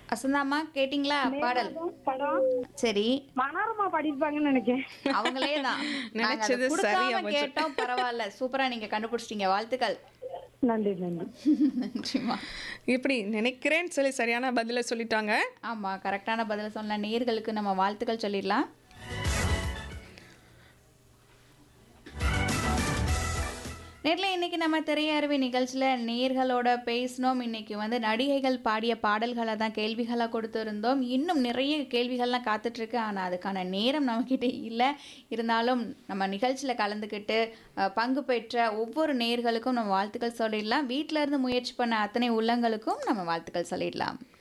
வசந்தாம்மா கேட்டிங்களா பாடல் படம் சரி மனோரமா பாடிருப்பாங்கன்னு நினைக்கிறேன் அவங்களே தான் நினைச்சது சரியா போச்சு. கேட்டோம் பரவாயில்ல சூப்பரா நீங்க கண்டுபிடிச்சிட்டீங்க வாழ்த்துக்கள் நன்றி நன்றி நன்றிம்மா இப்படி நினைக்கிறேன்னு சொல்லி சரியான பதிலை சொல்லிட்டாங்க ஆமா கரெக்டான பதில சொன்ன நேயர்களுக்கு நம்ம வாழ்த்துக்கள் சொல்லிடலாம் நேரில் இன்னைக்கு நம்ம திரையரவி நிகழ்ச்சியில் நேர்களோட பேசினோம் இன்னைக்கு வந்து நடிகைகள் பாடிய பாடல்களை தான் கேள்விகளாக கொடுத்துருந்தோம் இன்னும் நிறைய கேள்விகள்லாம் காத்துட்ருக்கு ஆனால் அதுக்கான நேரம் நம்மக்கிட்ட இல்லை இருந்தாலும் நம்ம நிகழ்ச்சியில் கலந்துக்கிட்டு அஹ், பங்கு பெற்ற ஒவ்வொரு நேர்களுக்கும் நம்ம வாழ்த்துக்கள் சொல்லிடலாம் வீட்டில இருந்து முயற்சி பண்ண அத்தனை உள்ளங்களுக்கும் நம்ம வாழ்த்துக்கள் சொல்லிடலாம்